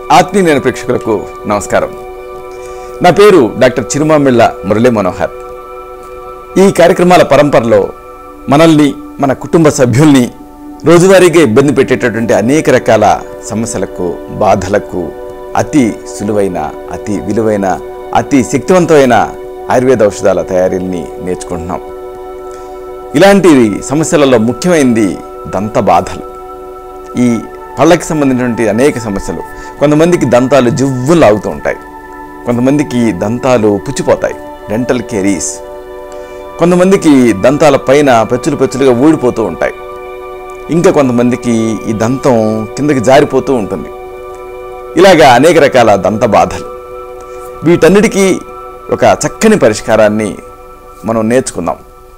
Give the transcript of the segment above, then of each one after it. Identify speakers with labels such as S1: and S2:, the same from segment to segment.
S1: ఆత్మీయ ప్రేక్షకులకు నమస్కారం నా పేరు డాక్టర్ చిరుమామిళ్ళ మురళీ మనోహర్ ఈ కార్యక్రమాల పరంపరలో మనల్ని మన కుటుంబ సభ్యుల్ని రోజువారీగా ఇబ్బంది పెట్టేటటువంటి అనేక రకాల సమస్యలకు బాధలకు అతి సులువైన అతి విలువైన అతి శక్తివంతమైన ఆయుర్వేద ఔషధాల తయారీని నేర్చుకుంటున్నాం ఇలాంటి సమస్యలలో ముఖ్యమైనది దంత బాధలు ఈ పళ్ళకి సంబంధించినటువంటి అనేక సమస్యలు కొంతమందికి దంతాలు జివ్వులు లాగుతూ ఉంటాయి కొంతమందికి దంతాలు పుచ్చిపోతాయి డెంటల్ కెరీస్ కొంతమందికి దంతాల పైన పెచ్చులు పెచ్చులుగా ఊడిపోతూ ఉంటాయి ఇంకా కొంతమందికి ఈ దంతం కిందకి జారిపోతూ ఉంటుంది ఇలాగా అనేక రకాల దంత బాధలు వీటన్నిటికీ ఒక చక్కని పరిష్కారాన్ని మనం నేర్చుకుందాం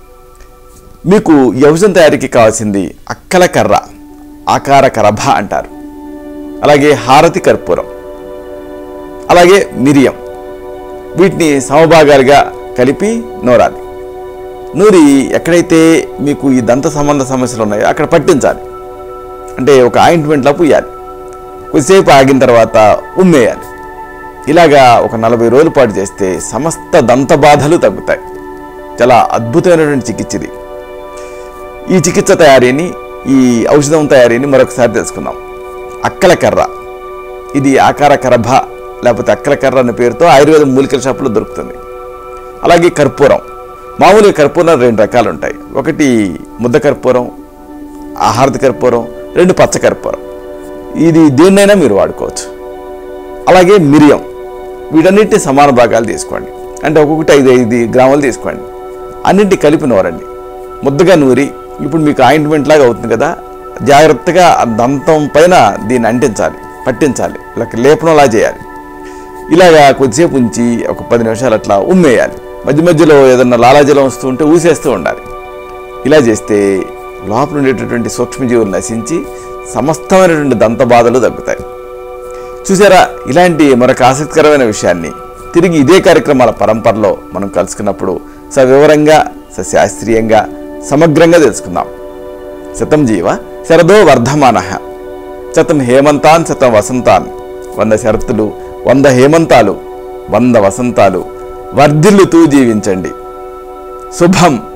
S1: మీకు ఈ ఔషధం తయారీకి కావాల్సింది అక్కల కర్ర ఆకార కరభ అంటారు అలాగే హారతి కర్పూరం అలాగే మిరియం వీటిని సమభాగాలుగా కలిపి నూరాలి నూరి ఎక్కడైతే మీకు ఈ దంత సంబంధ సమస్యలు ఉన్నాయో అక్కడ పట్టించాలి అంటే ఒక ఆయింట్మెంట్లో పూయాలి కొద్దిసేపు ఆగిన తర్వాత ఉమ్మేయాలి ఇలాగా ఒక నలభై రోజుల పాటు చేస్తే సమస్త దంత బాధలు తగ్గుతాయి చాలా అద్భుతమైనటువంటి చికిత్స ఇది ఈ చికిత్స తయారీని ఈ ఔషధం తయారీని మరొకసారి తెలుసుకుందాం అక్కల కర్ర ఇది ఆకార కరభ లేకపోతే అక్కల కర్ర అనే పేరుతో ఆయుర్వేద మూలికల షాపులో దొరుకుతుంది అలాగే కర్పూరం మామూలుగా కర్పూరం రెండు రకాలు ఉంటాయి ఒకటి ముద్ద కర్పూరం ఆహారత కర్పూరం రెండు పచ్చ కర్పూరం ఇది దేన్నైనా మీరు వాడుకోవచ్చు అలాగే మిరియం వీటన్నిటిని సమాన భాగాలు తీసుకోండి అంటే ఒక్కొక్కటి ఐదు ఐదు గ్రాములు తీసుకోండి అన్నింటి కలిపి నూరండి ముద్దగా నూరి ఇప్పుడు మీకు ఆయింట్మెంట్ లాగా అవుతుంది కదా జాగ్రత్తగా ఆ దంతం పైన దీన్ని అంటించాలి పట్టించాలి ఇలా లేపనంలా చేయాలి ఇలాగా కొద్దిసేపు ఉంచి ఒక పది నిమిషాలు అట్లా ఉమ్మేయాలి మధ్య మధ్యలో ఏదన్నా లాలాజలం వస్తూ ఉంటే ఊసేస్తూ ఉండాలి ఇలా చేస్తే లోపల ఉండేటటువంటి సూక్ష్మజీవులు నశించి సమస్తమైనటువంటి దంత బాధలు తగ్గుతాయి చూసారా ఇలాంటి మరొక ఆసక్తికరమైన విషయాన్ని తిరిగి ఇదే కార్యక్రమాల పరంపరలో మనం కలుసుకున్నప్పుడు సవివరంగా సశాస్త్రీయంగా సమగ్రంగా తెలుసుకుందాం శతం జీవ శరదో వర్ధమాన శతం హేమంతాన్ శతం వసంతాన్ వంద శరత్తులు వంద హేమంతాలు వంద వసంతాలు వర్ధిల్లుతూ జీవించండి శుభం